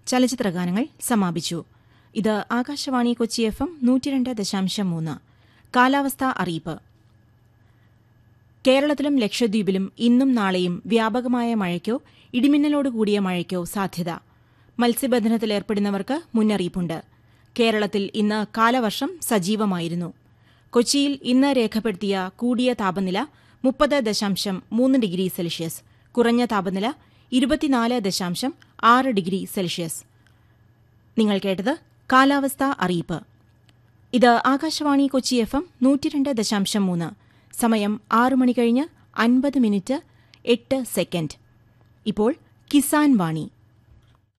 ചലച്ചിത്രഗാനങ്ങൾ സമാപിച്ചു ഇത് ആകാശവാണി കൊച്ചി എഫ് എം നൂറ്റിരണ്ട് ദശാംശം മൂന്ന് കാലാവസ്ഥാ അറിയിപ്പ് കേരളത്തിലും ലക്ഷദ്വീപിലും ഇന്നും നാളെയും വ്യാപകമായ മഴയ്ക്കോ ഇടിമിന്നലോടുകൂടിയ മഴയ്ക്കോ സാധ്യത മത്സ്യബന്ധനത്തിലേർപ്പെടുന്നവർക്ക് മുന്നറിയിപ്പുണ്ട് കേരളത്തിൽ ഇന്ന് കാലവർഷം സജീവമായിരുന്നു കൊച്ചിയിൽ ഇന്ന് രേഖപ്പെടുത്തിയ കൂടിയ താപനില മുപ്പത് ദശാംശം മൂന്ന് ഡിഗ്രി സെൽഷ്യസ് കുറഞ്ഞ താപനില ഇരുപത്തിനാല് ദശാംശം ആറ് ഡിഗ്രി സെൽഷ്യസ് നിങ്ങൾ കേട്ടത് കാലാവസ്ഥാ അറിയിപ്പ് ഇത് ആകാശവാണി കൊച്ചി എഫ് എം നൂറ്റിരണ്ട് ദശാംശം മൂന്ന് സമയം ആറു മണി കഴിഞ്ഞ് അൻപത് മിനിറ്റ് എട്ട് സെക്കൻഡ് ഇപ്പോൾ കിസാൻ വാണി